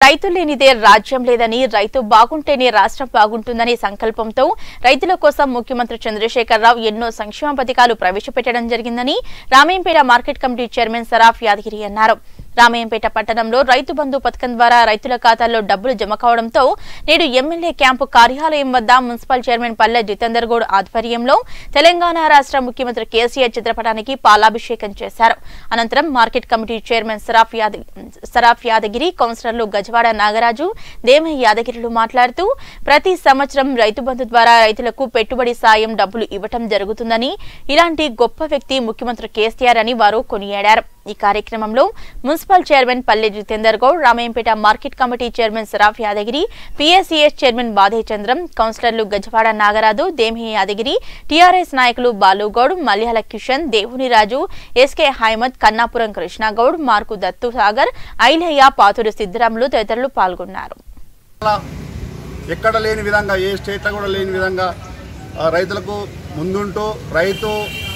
రైతు లేనిదే రాజ్యం లేదని రైతు బాగుంటేనే రాష్ట్రం బాగుంటుందనే సంకల్పంతో రైతుల కోసం ముఖ్యమంత్రి చంద్రశేఖరరావు ఎన్నో సంక్షేమ పథకాలు ప్రవేశపెట్టడం జరిగిందని Ramempeta market committee chairman Saraf Yadagiri అన్నారు రామయ్యంపేట పట్టణంలో రైతు బంధు పథకం ద్వారా రైతుల ఖాతాల్లో డబ్బులు జమ కావడంతో నేడు ఎమ్మెల్యే క్యాంపు కార్యాలయం వద్ద మున్సిపల్ చైర్మన్ పల్లె జితేందర్ గౌడ్ ఆధ్వర్యంలో తెలంగాణ రాష్ట్ర ముఖ్యమంత్రి కేసీఆర్ చిత్రపటానికి పాలాభిషేకం చేశారు అనంతరం market committee chairman Saraf Yadagiri Saraf Yadagiri కౌన్సిలర్లు గజవాడ నాగరాజు దేమయ్య యాదగిరిలు మాట్లాడుతూ ప్రతి సంవత్సరం రైతు బంధు ద్వారా రైతులకు పెట్టుబడి సాయం డబ్బులు ఇవ్వటం జరుగుతుందని ఇలాంటి గొప్ప వ్యక్తి ముఖ్యమంత్రి కేసీఆర్ అని వారు కొనియాడారు ఈ కార్యక్రమంలో municipal chairman Palle Jitender Goud Ramayampet market committee chairman Saraf Yadagiri PSCS chairman Badhe Chandram కౌన్సిలర్లు గజవాడ నాగరాజు దేమి యాదగిరి టీఆర్ఎస్ నాయకులు బాలుగౌడ్ మల్యాల కిషన్ దేవుని రాజు ఎస్కే హైమద్ కన్నాపురం కృష్ణగౌడ్ మార్కు దత్తు సాగర్ ఐలయ్య పాతూరు సిద్ధరాములు తదితరులు పాల్గొన్నారు అలా ఎక్కడ లేని విధంగా ఏ స్టేట్లో కూడా లేని విధంగా ఆ, రైతులకు ముందుంటూ రైతు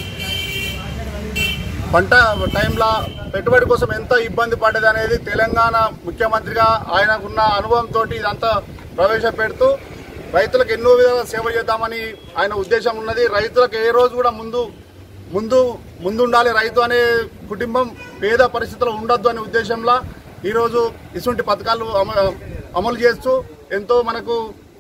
పంట టైంలో పెట్టుబడి కోసం ఎంత ఇబ్బంది పడ్డది అనేది తెలంగాణ ముఖ్యమంత్రిగా ఆయనకున్న అనుభవంతో ఇదంతా ప్రవేశపెడుతూ రైతులకు ఎన్నో విధాలుగా సేవ చేద్దామని ఆయన ఉద్దేశం ఉన్నది రైతులకు ఏ రోజు కూడా ముందు ముందు ముందుండాలి రైతు అనే కుటుంబం పేద పరిస్థితుల్లో ఉండొద్దు అనే ఉద్దేశంలో ఈరోజు ఇటువంటి పథకాలు అమ- అమలు చేస్తూ ఎంతో మనకు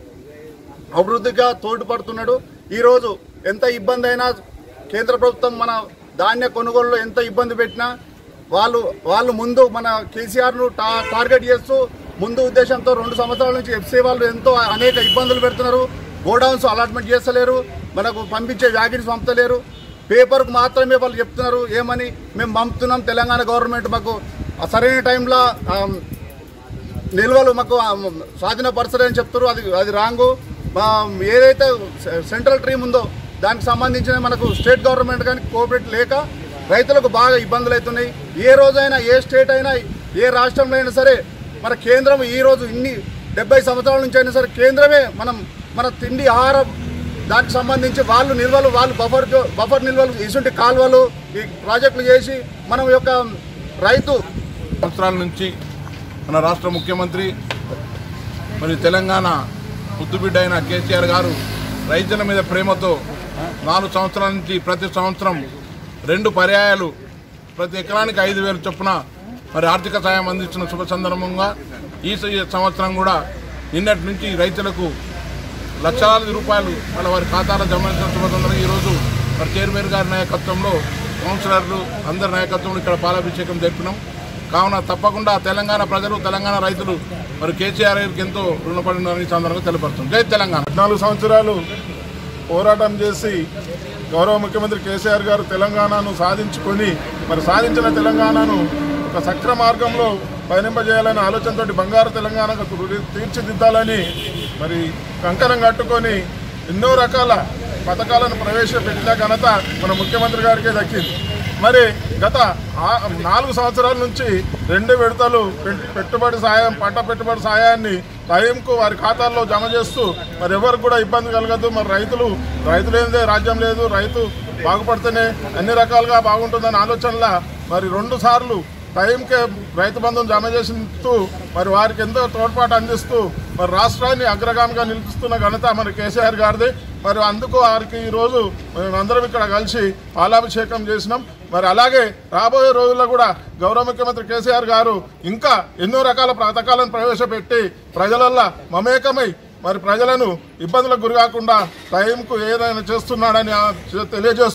అభివృద్ధిగా తోడ్పడుతున్నాడు ఈరోజు ఎంత ఇబ్బంది అయినా కేంద్ర ప్రభుత్వం మన ధాన్య కొనుగోలులో ఎంత ఇబ్బంది పెట్టినా వాళ్ళు వాళ్ళు ముందు మన కేసీఆర్ను టా టార్గెట్ చేస్తూ ముందు ఉద్దేశంతో రెండు సంవత్సరాల నుంచి ఎఫ్సీ వాళ్ళు ఎంతో అనేక ఇబ్బందులు పెడుతున్నారు గోడౌన్స్ అలాట్మెంట్ చేస్తలేరు మనకు పంపించే వ్యాగిన్స్ పంపుతలేరు పేపర్కు మాత్రమే వాళ్ళు చెప్తున్నారు ఏమని మేము పంపుతున్నాం తెలంగాణ గవర్నమెంట్ మాకు ఆ సరైన టైంలో ఆమ్, నిల్వలు మాకు ఆ, స్వాధీనపరచలేని చెప్తారు అది అది రాంగు మా ఏదైతే సె- సెంట్రల్ ట్రీమ్ ఉందో దానికి సంబంధించిన మనకు స్టేట్ గవర్నమెంట్ కానీ కోఆపరేట్ లేక రైతులకు బాగా ఇబ్బందులు అవుతున్నాయి ఏ రోజైనా ఏ స్టేట్ అయినా ఏ రాష్ట్రంలో అయినా సరే మన కేంద్రం ఈ రోజు ఇన్ని డెబ్బై సంవత్సరాల నుంచి అయినా సరే కేంద్రమే మనం మన తిండి ఆహారం దానికి సంబంధించి వాళ్ళు నిల్వలు వాళ్ళు బఫర్ జో- బఫర్ నిల్వలు ఇసుంటి కాలువలు ఈ ప్రాజెక్టులు చేసి మనం యొక్క రైతు సంవత్సరాల నుంచి మన రాష్ట్ర ముఖ్యమంత్రి మరి తెలంగాణ ముద్దుబిడ్డ అయిన కేసీఆర్ గారు రైతుల మీద ప్రేమతో నాలుగు సంవత్సరాల నుంచి ప్రతి సంవత్సరం రెండు పర్యాయాలు ప్రతి ఎకరానికి ఐదు వేలు చొప్పున మరి ఆర్థిక సాయం అందించిన శుభ సందర్భంగా ఈ స- సంవత్సరం కూడా నిన్నటి నుంచి రైతులకు లక్షలాది రూపాయలు వాళ్ళ వారి ఖాతాలో జమ చేసిన శుభ సందర్భంగా ఈరోజు మరి చైర్మన్ గారి నాయకత్వంలో కౌన్సిలర్లు అందరి నాయకత్వంలో ఇక్కడ పాలాభిషేకం జరిపినాం కావున తప్పకుండా తెలంగాణ ప్రజలు తెలంగాణ రైతులు మరి కేసీఆర్ గారికి ఎంతో రుణపడి ఉన్నారని ఈ సందర్భంగా తెలియపరుస్తుంది జై తెలంగాణ పద్నాలుగు సంవత్సరాలు పోరాటం చేసి గౌరవ ముఖ్యమంత్రి కేసీఆర్ గారు తెలంగాణను సాధించుకొని మరి సాధించిన తెలంగాణను ఒక సక్ర మార్గంలో పయనింపజేయాలనే ఆలోచనతోటి బంగారు తెలంగాణకు తీ- తీర్చిదిద్దాలని మరి కంకణం కట్టుకొని ఎన్నో రకాల పథకాలను ప్రవేశపెట్టిన ఘనత మన ముఖ్యమంత్రి గారికే దక్కింది మరి గత ఆ- నాలుగు సంవత్సరాల నుంచి రెండు విడతలు పెట్- పెట్టుబడి సాయం పంట పెట్టుబడి సాయాన్ని టైంకు వారి ఖాతాల్లో జమ చేస్తూ మరి ఎవరికి కూడా ఇబ్బంది కలగదు మరి రైతులు రైతు లేనిదే రాజ్యం లేదు రైతు బాగుపడితేనే అన్ని రకాలుగా బాగుంటుందనే ఆలోచనల మరి రెండు సార్లు టైంకే రైతు బంధుని జమ చేస్తూ మరి వారికి ఎంతో తోడ్పాటు అందిస్తూ మరి రాష్ట్రాన్ని అగ్రగామిగా నిలుపుతున్న ఘనత మరి కేసీఆర్ గారిది మరి అందుకు వారికి ఈరోజు మేమందరం ఇక్కడ కలిసి పాలాభిషేకం చేసినాం మరి అలాగే రాబోయే రోజుల్లో కూడా గౌరవ ముఖ్యమంత్రి కేసీఆర్ గారు ఇంకా ఎన్నో రకాల పథకాలను ప్రవేశపెట్టి ప్రజలల్లో మమేకమై మరి ప్రజలను ఇబ్బందులకు గురికాకుండా టైంకు ఏదైనా చేస్తున్నాడని ఆ, తెలియజేస్తూ